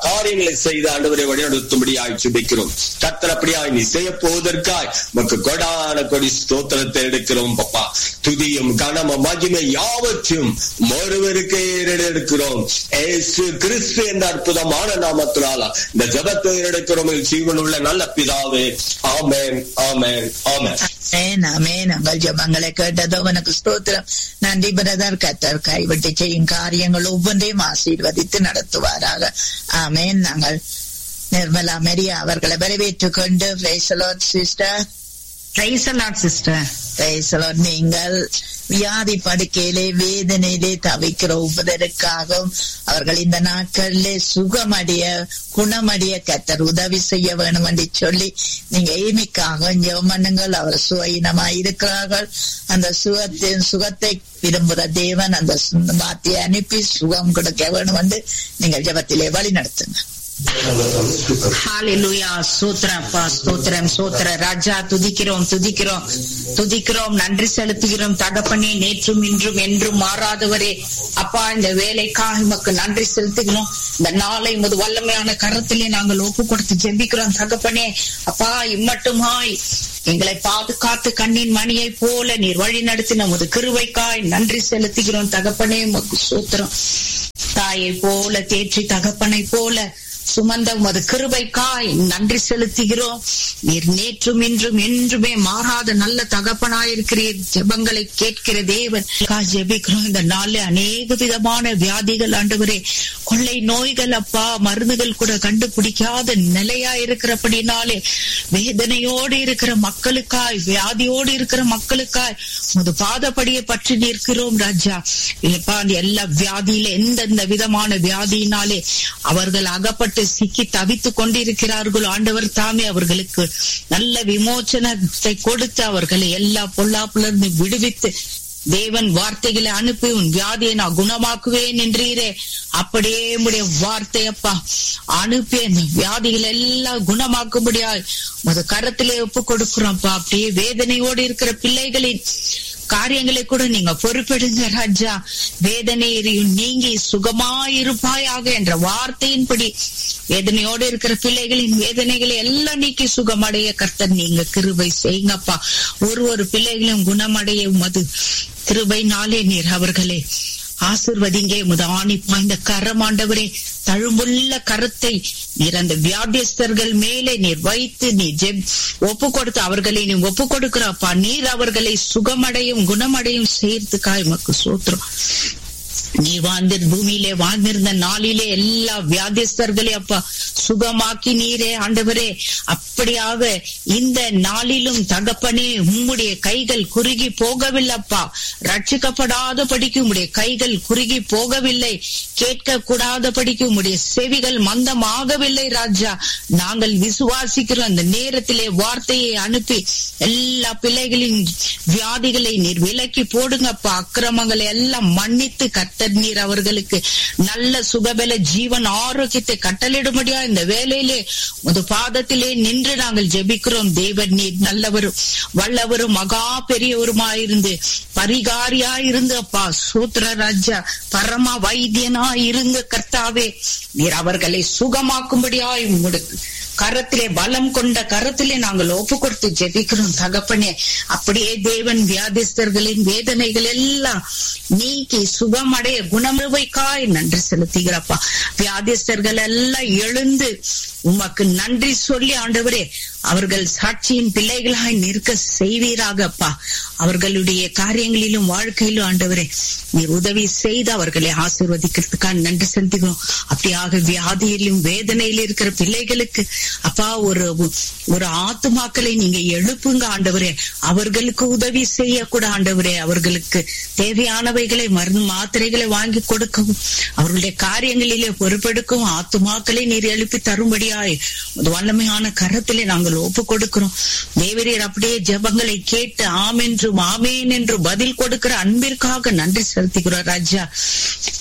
காரியங்களை செய்து ஆண்டவரை வழிநடத்தும்படியாய் சுபிக்கிறோம் கத்தர் அப்படியாய் நீ செய்ய போவதற்காய் உமக்கு கொடான கொடி ஸ்தோத்திரத்தை எடுக்கிறோம் பப்பா துதியும் கனமும் மகிமை யாவற்றையும் ஒருவருக்கே எடுக்கிறோம் ஏசு கிறிஸ்து என்ற அற்புதமான நாமத்தினால இந்த ஜபத்தை எடுக்கிறோம் ஜீவனுள்ள நல்ல பிதாவே ஆமேன் ஆமேன் ஆமேன் ஆமென், ஆமென். உங்கள் ஜெபங்களை கேட்டதோ உனக்கு ஸ்தோத்திரம் நன்றி பிரதர் கத்தர் கைவிட்டு செய்யும் காரியங்கள் ஒவ்வொன்றையும் ஆசீர்வதித்து நடத்துவாராக ஆமேன் நாங்கள் நிர்மலா மெரியா அவர்களை வரவேற்றுக் கொண்டு சிஸ்டர் பிரைஸ் அலாட் சிஸ்டர் பேசலாம் நீங்கள் வியாதி படுக்கையிலே வேதனையிலே தவிக்கிற ஒவ்வொருவருக்காகவும் அவர்கள் இந்த நாட்களிலே சுகமடைய குணமடைய கத்தர் உதவி செய்ய வேணும் என்று சொல்லி நீங்க எய்மிக்காக ஜெபமண்ணுங்கள் அவர் சுயினமா இருக்கிறார்கள் அந்த சுகத்தின் சுகத்தை விரும்புகிற தேவன் அந்த வார்த்தையை அனுப்பி சுகம் கொடுக்க வேணும் என்று நீங்கள் ஜெபத்திலே வழி நடத்துங்க ஹalleluya ஸ்தோத்திரப்பா ஸ்தோத்திரம் ஸ்தோத்திர ராஜா துதிக்கிறோம் துதிக்கிறோம் துதிக்கிறோம் நன்றி செலுத்துகிறோம் தகப்பனே நேற்றும் இன்றும் என்றும் மாறாதவரே அப்பா இந்த வேலைக்காக உமக்கு நன்றி செலுத்துகிறோம் இந்த நாளை முது வல்லமையான கரத்திலே நாங்கள் ஒப்பு கொடுத்து ஜெபிக்கிறோம் தகப்பனே அப்பா இம்மட்டுமாய் எங்களை பாதுகாத்து கண்ணின் மணியை போல நீர் வழி நடத்தின உமது கிருவைக்காய் நன்றி செலுத்துகிறோம் தகப்பனே உமக்கு சூத்திரம் தாயை போல தேற்றி தகப்பனை போல சுமந்த உமது கிருபைக்காய் நன்றி செலுத்துகிறோம் நீர் நேற்றும் இன்றும் என்றுமே மாறாத நல்ல தகப்பனாயிருக்கிறீர் ஜெபங்களை கேட்கிற தேவன் காய் ஜெபிக்கிறோம் இந்த நாளில் அநேக விதமான வியாதிகள் ஆண்டவரே கொள்ளை நோய்கள் அப்பா மருந்துகள் கூட கண்டுபிடிக்காத நிலையா இருக்கிறபடினாலே வேதனையோடு இருக்கிற மக்களுக்காய் வியாதியோடு இருக்கிற மக்களுக்காய் முது பாதப்படியை பற்றி நிற்கிறோம் ராஜா இல்லப்பா அந்த எல்லா வியாதியில எந்தெந்த விதமான வியாதியினாலே அவர்கள் அகப்பட்டு சிக்கி தவித்துக் கொண்டிருக்கிறார்கள் ஆண்டவர் தாமே அவர்களுக்கு நல்ல விமோச்சனத்தை கொடுத்து அவர்களை எல்லா பொல்லாப்புலிருந்து விடுவித்து தேவன் வார்த்தைகளை அனுப்பி உன் வியாதியை நான் குணமாக்குவேன் என்றீரே அப்படியே உடைய வார்த்தையப்பா அனுப்பி அந்த வியாதிகள் எல்லாம் குணமாக்கும்படியாய் முத கரத்திலே ஒப்பு கொடுக்கிறோம்ப்பா அப்படியே வேதனையோடு இருக்கிற பிள்ளைகளின் காரியங்களை கூட நீங்க பொறுப்பெடுங்க ராஜா வேதனையையும் நீங்கி சுகமாயிருப்பாயாக என்ற வார்த்தையின்படி வேதனையோடு இருக்கிற பிள்ளைகளின் வேதனைகளை எல்லாம் நீக்கி சுகமடைய கர்த்தர் நீங்க கிருபை செய்யுங்கப்பா ஒரு ஒரு பிள்ளைகளும் குணமடைய உமது கிருபை நாளே நீர் அவர்களே ஆசிர்வதிங்க உமது ஆணி பாய்ந்த கரமாண்டவரே தழும்புள்ள கருத்தை நீர் அந்த வியாதியஸ்தர்கள் மேலே நீர் வைத்து நீ ஜெப் ஒப்பு கொடுத்து அவர்களை நீ ஒப்பு கொடுக்கிறப்பா நீர் அவர்களை சுகமடையும் குணமடையும் சேர்த்துக்காய் மக்கு சூத்திரம் நீ வாழ்ந்த பூமியிலே வாழ்ந்திருந்த நாளிலே எல்லா வியாதிஸ்தர்களே அப்பா சுகமாக்கி நீரே ஆண்டவரே அப்படியாக இந்த நாளிலும் தகப்பனே உம்முடைய கைகள் குறுகி போகவில்லைப்பா ரட்சிக்கப்படாத படிக்கு உம்முடைய கைகள் குறுகி போகவில்லை கேட்க கூடாத படிக்கு உம்முடைய செவிகள் மந்தமாகவில்லை ராஜா நாங்கள் விசுவாசிக்கிறோம் அந்த நேரத்திலே வார்த்தையை அனுப்பி எல்லா பிள்ளைகளின் வியாதிகளை நீர் விலக்கி போடுங்கப்பா அக்கிரமங்களை எல்லாம் மன்னித்து கர்த்தர் நீர் அவர்களுக்கு நல்ல சுகபல ஜீவன் ஆரோக்கியத்தை கட்டளிடும்படியா இந்த வேலையிலே முது பாதத்திலே நின்று நாங்கள் ஜெபிக்கிறோம் தேவன் நீர் நல்லவரும் வல்லவரும் மகா பெரியவருமாயிருந்து பரிகாரியாயிருந்து அப்பா சூத்திர ராஜா பரம வைத்தியனா இருந்து கர்த்தாவே நீர் அவர்களை சுகமாக்கும்படியாய் உங்களுக்கு கரத்திலே பலம் கொண்ட கரத்திலே நாங்கள் ஒப்பு கொடுத்து ஜெபிக்கிறோம் தகப்பனே அப்படியே தேவன் வியாதிஸ்தர்களின் வேதனைகள் எல்லாம் நீக்கி சுகமடைய குணமுவைக்காய் நன்றி செலுத்துகிறப்பா வியாதிஸ்தர்கள் எல்லாம் எழுந்து உமக்கு நன்றி சொல்லி ஆண்டவரே அவர்கள் சாட்சியின் பிள்ளைகளாய் நிற்க செய்வீராகப்பா அவர்களுடைய காரியங்களிலும் வாழ்க்கையிலும் ஆண்டவரே நீர் உதவி செய்து அவர்களை ஆசிர்வதிக்கிறதுக்காக நன்றி செலுத்துகிறோம் அப்படியாக வியாதியிலும் வேதனையிலும் இருக்கிற பிள்ளைகளுக்கு அப்பா ஒரு ஒரு ஆத்துமாக்களை நீங்க எழுப்புங்க ஆண்டவரே அவர்களுக்கு உதவி செய்யக்கூட ஆண்டவரே அவர்களுக்கு தேவையானவைகளை மருந்து மாத்திரைகளை வாங்கி கொடுக்கவும் அவர்களுடைய காரியங்களிலே பொறுப்பெடுக்கவும் ஆத்துமாக்களை நீர் எழுப்பி தரும்படியாய் வல்லமையான கரத்திலே நாங்கள் ஒப்பு கொடுக்கிறோம் தேவரீர் அப்படியே ஜெபங்களை கேட்டு ஆம் என்றும் ஆமேன் என்று பதில் கொடுக்கிற அன்பிற்காக நன்றி செலுத்துகிறோம் ராஜா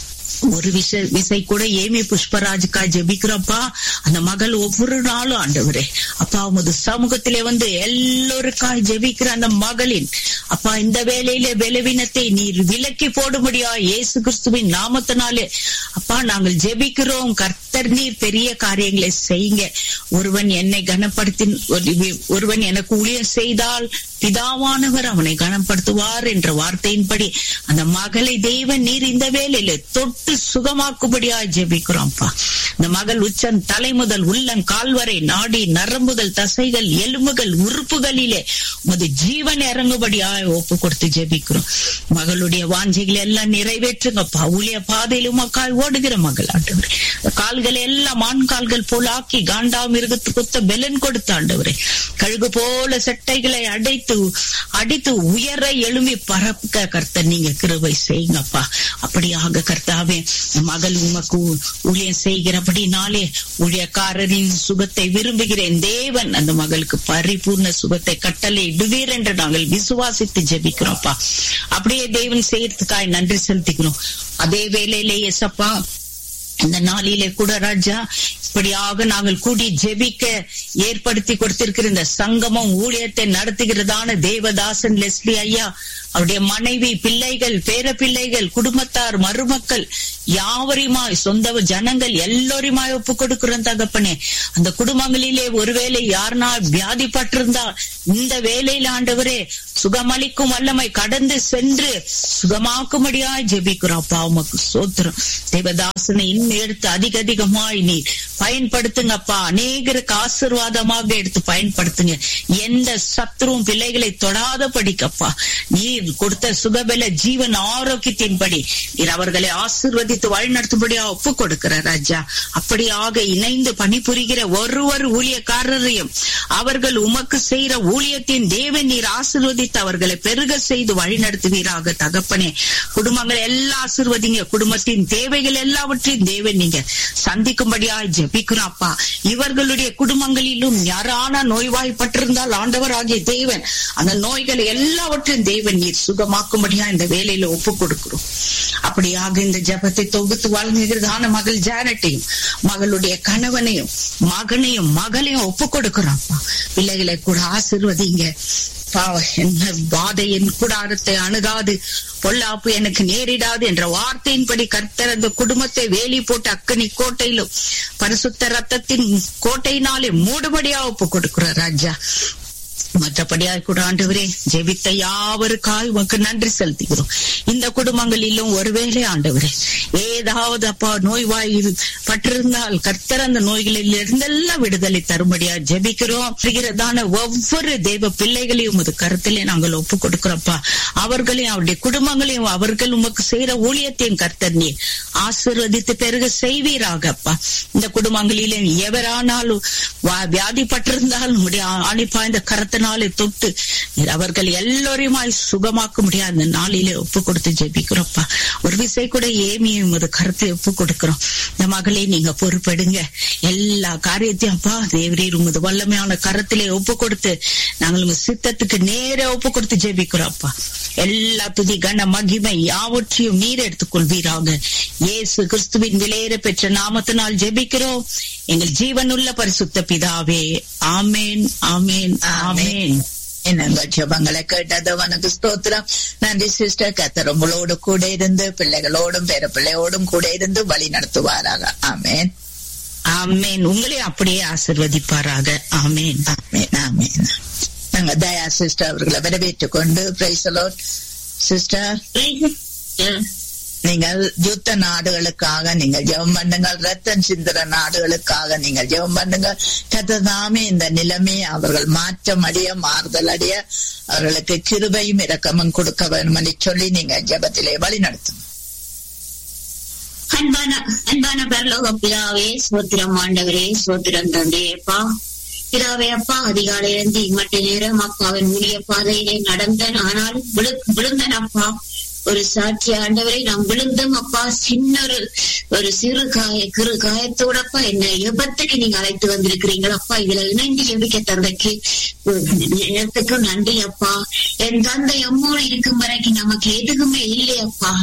ஒரு விசை விசை கூட ஏமி புஷ்பராஜுக்கா ஜெபிக்கிறப்பா அந்த மகள் ஒவ்வொரு நாளும் ஆண்டவரே அப்பா உமது சமூகத்திலே வந்து எல்லோருக்காய் ஜெபிக்கிற அந்த மகளின் அப்பா இந்த வேலையிலே பலவீனத்தை நீர் விலக்கி போடும்படியா இயேசு கிறிஸ்துவின் நாமத்தினாலே அப்பா நாங்கள் ஜெபிக்கிறோம் கர்த்தர் நீர் பெரிய காரியங்களை செய்யுங்க ஒருவன் என்னை கனப்படுத்தி ஒருவன் எனக்கு ஊழியம் செய்தால் பிதாவானவர் அவனை கனப்படுத்துவார் என்ற வார்த்தையின்படி அந்த மகளை தேவன் நீர் இந்த வேலையில தொட்டு சுகமாக்கும்படியா ஜெபிக்கிறோம்ப்பா இந்த மகள் உச்சன் தலை முதல் உள்ளம் கால்வரை நாடி நரம்புகள் தசைகள் எலும்புகள் உறுப்புகளிலே உமது ஜீவன் இறங்கும்படியா ஒப்பு கொடுத்து ஜெபிக்கிறோம் மகளுடைய வாஞ்சைகளை எல்லாம் நிறைவேற்றுங்கப்பா ஊழிய பாதையிலும் மக்காய் ஓடுகிற மகள் ஆண்டவரே கால்களை எல்லாம் ஆண் கால்கள் போல ஆக்கி காண்டா மிருகத்து குத்த பெலன் கொடுத்த ஆண்டவரே கழுகு போல செட்டைகளை அடைத்து அடித்து உயர எழும்பி பறக்க கர்த்தர் நீங்க கிருபை செய்யுங்கப்பா அப்படியாக கர்த்தாவே மகள் உமக்கு ஊழியம் செய்கிறபடினாலே ஊழியக்காரரின் சுகத்தை விரும்புகிறேன் தேவன் அந்த மகளுக்கு பரிபூர்ண சுகத்தை கட்டளை இடுவீர் என்று நாங்கள் விசுவாசித்து ஜெபிக்கிறோம்ப்பா அப்படியே தேவன் செய்யறதுக்காய் நன்றி செலுத்திக்கிறோம் அதே வேளையிலே எசப்பா இந்த நாளிலே கூட ராஜா இப்படியாக நாங்கள் கூடி ஜெபிக்க ஏற்படுத்தி கொடுத்திருக்கிற இந்த சங்கமம் ஊழியத்தை நடத்துகிறதான தேவதாசன் லெஸ்லி ஐயா அவருடைய மனைவி பிள்ளைகள் பேர பிள்ளைகள் குடும்பத்தார் மருமக்கள் யாவரையுமாய் சொந்த ஜனங்கள் எல்லோருமாய் ஒப்பு கொடுக்கிறோம் தகப்பனே அந்த குடும்பங்களிலே ஒருவேளை யாருனா வியாதிப்பட்டிருந்தா இந்த வேலையில் ஆண்டவரே சுகமளிக்கும் வல்லமை கடந்து சென்று சுகமாக்கும்படியாய் ஜெபிக்கிறோம் அப்பா உமக்கு சோத்திரம் தேவதாசனை இன்னும் எடுத்து அதிக அதிகமாய் நீ பயன்படுத்துங்கப்பா அநேகருக்கு ஆசிர்வாதமாக எடுத்து பயன்படுத்துங்க எந்த சத்ருவும் பிள்ளைகளை தொடாத படிக்கப்பா நீர் கொடுத்த சுகபல ஜீவன் ஆரோக்கியத்தின்படி நீர் அவர்களை ஆசிர்வதித்து வழிநடத்தும்படியா ஒப்பு கொடுக்கிற ராஜா அப்படியாக இணைந்து பணிபுரிகிற ஒருவர் ஊழியக்காரரையும் அவர்கள் உமக்கு செய்கிற ஊழியத்தின் தேவன் நீர் ஆசிர்வதித்து அவர்களை பெருக செய்து வழிநடத்துவீராக தகப்பனே குடும்பங்கள் எல்லாம் ஆசிர்வதிங்க குடும்பத்தின் தேவைகள் எல்லாவற்றையும் தேவன் நீங்க சந்திக்கும்படியா ஜெபிக்கிறோம் அப்பா இவர்களுடைய குடும்பங்களிலும் யாரான நோய்வாய்ப்பட்டிருந்தால் ஆண்டவர் ஆகிய தேவன் அந்த நோய்களை எல்லாவற்றையும் தேவன் நீர் சுகமாக்கும்படியா இந்த வேலையில ஒப்பு கொடுக்கிறோம் அப்படியாக இந்த ஜபத்தை தொகுத்து வாழ்கிறதான மகள் ஜானட்டையும் மகளுடைய கணவனையும் மகனையும் மகளையும் ஒப்பு கொடுக்கிறோம் அப்பா பிள்ளைகளை கூட ஆசிர்வதிங்க என்ன பாதை என் கூடாரத்தை அணுகாது பொல்லாப்பு எனக்கு நேரிடாது என்ற வார்த்தையின்படி கர்த்தர் அந்த குடும்பத்தை வேலி போட்டு அக்கனி கோட்டையிலும் பரிசுத்த ரத்தத்தின் கோட்டையினாலே மூடுபடியா ஒப்பு கொடுக்கிறார் ராஜா மற்றபடியா கூட ஆண்டவரே ஜெபித்த யாவருக்காய் உமக்கு நன்றி செலுத்துகிறோம் இந்த குடும்பங்களிலும் ஒருவேளை ஆண்டவரே ஏதாவது அப்பா நோய்வாய் பட்டிருந்தால் கர்த்தர் அந்த நோய்களில் இருந்தெல்லாம் விடுதலை தரும்படியா ஜெபிக்கிறோம் அப்படிங்கிறதான ஒவ்வொரு தெய்வ பிள்ளைகளையும் உமது கருத்திலே நாங்கள் ஒப்பு கொடுக்கிறோம்ப்பா அவர்களையும் அவருடைய குடும்பங்களையும் அவர்கள் உமக்கு செய்யற ஊழியத்தையும் கர்த்தர் நீ ஆசிர்வதித்து பெருக செய்வீராக அப்பா இந்த குடும்பங்களிலே எவரானாலும் வியாதிப்பட்டிருந்தால் உடைய ஆணிப்பாய்ந்த கரத்தினாலே தொட்டு அவர்கள் எல்லோரையுமாய் சுகமாக்க முடியாத அந்த நாளிலே ஒப்பு கொடுத்து ஜெபிக்கிறோம்ப்பா ஒரு விசை கூட ஏமியும் ஒரு கருத்தை ஒப்பு கொடுக்கிறோம் இந்த மகளே நீங்க பொறுப்பெடுங்க எல்லா காரியத்தையும் அப்பா தேவரீர் உமது வல்லமையான கரத்திலே ஒப்பு கொடுத்து நாங்கள் உங்க சித்தத்துக்கு நேர ஒப்பு கொடுத்து ஜெபிக்கிறோம்ப்பா எல்லா துதி கன மகிமை யாவற்றையும் நீர் எடுத்துக்கொள்வீராக இயேசு கிறிஸ்துவின் விலையேற பெற்ற நாமத்தினால் ஜெபிக்கிறோம் எங்கள் ஜீவனுள்ள பரிசுத்த பிதாவே ஆமேன் ஆமேன் ஆமேன் என்னங்க ஜபங்களை கேட்டது உனக்கு ஸ்தோத்திரம் நன்றி சிஸ்டர் கத்தர் உங்களோடு கூட இருந்து பிள்ளைகளோடும் பேர பிள்ளையோடும் கூட இருந்து வழி நடத்துவாராக ஆமேன் ஆமேன் உங்களே அப்படியே ஆசிர்வதிப்பாராக ஆமேன் ஆமேன் ஆமேன் நாங்க தயா சிஸ்டர் அவர்களை வரவேற்றுக் கொண்டு பிரைசலோ சிஸ்டர் நீங்கள் யுத்த நாடுகளுக்காக நீங்கள் ஜெபம் பண்ணுங்கள் ரத்தம் சிந்துற நாடுகளுக்காக நீங்கள் ஜெபம் பண்ணுங்கள் கத்ததாமே இந்த நிலைமை அவர்கள் மாற்றம் அடைய மாறுதல் அடைய அவர்களுக்கு கிருபையும் இரக்கமும் கொடுக்க வேண்டும் என்று சொல்லி நீங்க ஜெபத்திலே வழி நடத்தும் அன்பான அன்பான பரலோக பிதாவே சோத்திரம் ஆண்டவரே சோத்திரம் தந்தையப்பா பிதாவே அப்பா அதிகாலையிலிருந்து இம்மட்ட நேரம் அப்பாவின் ஊழிய பாதையிலே நடந்தேன் ஆனால் விழுந்தன் அப்பா ஒரு சாட்சி ஆண்டவரை நான் விழுந்தும் அப்பா சின்ன ஒரு ஒரு சிறு காய கிரு காயத்தோடப்பா என்ன எபத்துக்கு நீங்க அழைத்து வந்திருக்கிறீங்களா அப்பா இதுல இணைந்து எபிக்க தந்தக்கு நேரத்துக்கும் நன்றி அப்பா என் தந்தை அம்மோடு இருக்கும் வரைக்கும் நமக்கு எதுக்குமே இல்லையப்பா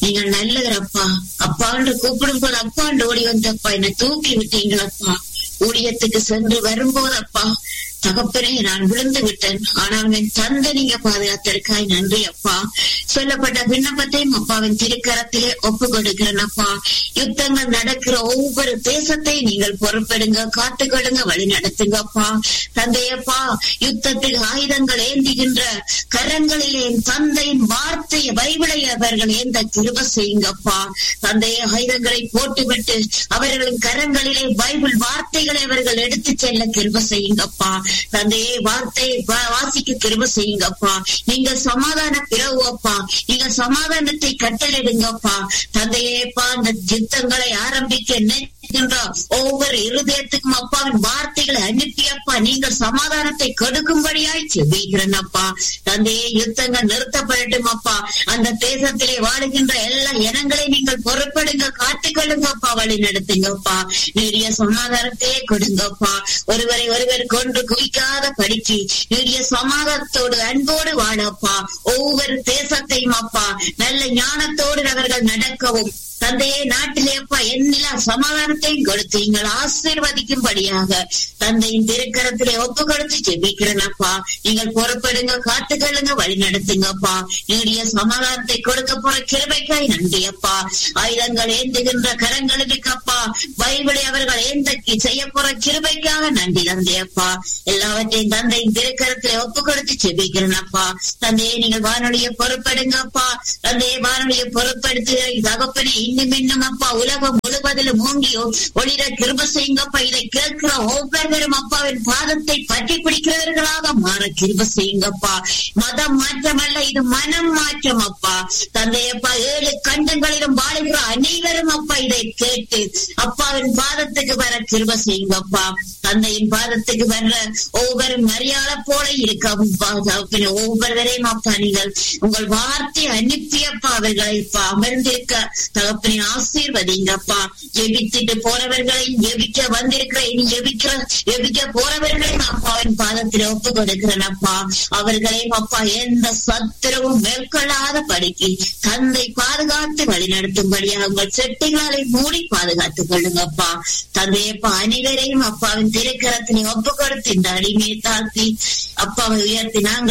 நீங்கள் நல்லவரப்பா அப்பாண்டு கூப்பிடும் போது அப்பாண்டு ஓடி வந்தப்பா என்னை தூக்கி விட்டீங்களப்பா ஊழியத்துக்கு சென்று வரும்போது அப்பா தகப்பனே நான் விழுந்து விட்டேன் ஆனால் என் தந்தை நீங்க பாதுகாத்திருக்காய் நன்றி அப்பா சொல்லப்பட்ட விண்ணப்பத்தையும் அப்பாவின் திருக்கரத்திலே ஒப்பு கொடுக்கிறேன் அப்பா யுத்தங்கள் நடக்கிற ஒவ்வொரு தேசத்தை நீங்கள் பொறுப்பெடுங்க காத்துக்கொடுங்க வழி நடத்துங்கப்பா தந்தையப்பா யுத்தத்தில் ஆயுதங்கள் ஏந்துகின்ற கரங்களிலே என் தந்தையின் வார்த்தையை பைபிளை அவர்கள் ஏந்த கிருப செய்யுங்கப்பா தந்தைய ஆயுதங்களை போட்டுவிட்டு அவர்களின் கரங்களிலே பைபிள் வார்த்தைகளை அவர்கள் எடுத்துச் செல்ல கிருப செய்யுங்கப்பா தந்தையே வார்த்தை வாசிக்க கிருப செய்யுங்கப்பா நீங்க சமாதான பிறவுப்பா நீங்க சமாதானத்தை கட்டளிடுங்கப்பா தந்தையேப்பா அந்த யுத்தங்களை ஆரம்பிக்க நினைக்கின்ற ஒவ்வொரு இருதயத்துக்கும் அப்பாவின் வார்த்தைகளை அனுப்பியப்பா நீங்கள் சமாதானத்தை கொடுக்கும்படியாய் செபிக்கிறேன் அப்பா தந்தையே யுத்தங்கள் நிறுத்தப்படட்டும் அப்பா அந்த தேசத்திலே வாழுகின்ற எல்லா இனங்களை நீங்கள் பொறுப்படுங்க காத்துக்கொள்ளுங்கப்பா வழி நடத்துங்கப்பா நீடிய சமாதானத்தையே கொடுங்கப்பா ஒருவரை ஒருவர் கொன்று குவிக்காத படிச்சு நீடிய சமாதானத்தோடு அன்போடு வாழப்பா ஒவ்வொரு தேசத்தையும் அப்பா நல்ல ஞானத்தோடு அவர்கள் நடக்கவும் தந்தையே நாட்டிலே அப்பா எல்லா சமாதானத்தையும் கொடுத்து நீங்கள் ஆசீர்வதிக்கும்படியாக தந்தையின் திருக்கரத்திலே ஒப்பு கொடுத்து ஜெபிக்கிறேன் அப்பா நீங்கள் பொறுப்படுங்க காத்துக்கொள்ளுங்க வழி நடத்துங்கப்பா நீடிய சமாதானத்தை கொடுக்க போற கிருபைக்காய் நன்றி அப்பா ஆயுதங்கள் ஏந்துகின்ற கரங்களுக்கு அப்பா பைபிளை அவர்கள் ஏந்த செய்ய போற கிருபைக்காக நன்றி தந்தை அப்பா எல்லாவற்றையும் தந்தையின் திருக்கரத்திலே ஒப்பு கொடுத்து ஜெபிக்கிறேன் அப்பா தந்தையை நீங்கள் வானொலியை பொறுப்படுங்கப்பா தந்தையை வானொலியை பொறுப்படுத்துகிற தகப்பனை இன்னும் இன்னும் அப்பா உலகம் முழுவதிலும் மூங்கியோ ஒளிர கிருப செய்யுங்கப்பா இதை கேட்கிற ஒவ்வொருவரும் அப்பாவின் பாதத்தை பற்றி பிடிக்கிறவர்களாக மாற கிருப செய்யுங்கப்பா மதம் மாற்றம் அல்ல இது மனம் மாற்றம் அப்பா தந்தையப்பா ஏழு கண்டங்களிலும் வாழுகிற அனைவரும் அப்பா இதை கேட்டு அப்பாவின் பாதத்துக்கு வர கிருப செய்யுங்கப்பா தந்தையின் பாதத்துக்கு வர்ற ஒவ்வொரு மரியாத போல இருக்க ஒவ்வொருவரையும் அப்பா நீங்கள் உங்கள் வார்த்தை அனுப்பியப்பா அவர்களை இப்ப அமர்ந்திருக்க தகப்பனை ஆசீர்வதிங்கப்பா ஜெபித்துட்டு போறவர்களையும் ஜெபிக்க வந்திருக்கிற இனி ஜெபிக்கிற ஜெபிக்க போறவர்களையும் அப்பாவின் பாதத்தில் ஒப்பு கொடுக்கிறேன் அப்பா அவர்களையும் அப்பா எந்த சத்திரவும் மேற்கொள்ளாத படிக்கு தந்தை பாதுகாத்து வழிநடத்தும்படியாக உங்கள் செட்டிகளை மூடி பாதுகாத்துக் கொள்ளுங்கப்பா தந்தையப்பா அனைவரையும் அப்பாவின் திருக்கரத்தினை ஒப்பு கொடுத்து இந்த அடிமையை தாழ்த்தி அப்பாவை உயர்த்தி நாங்கள்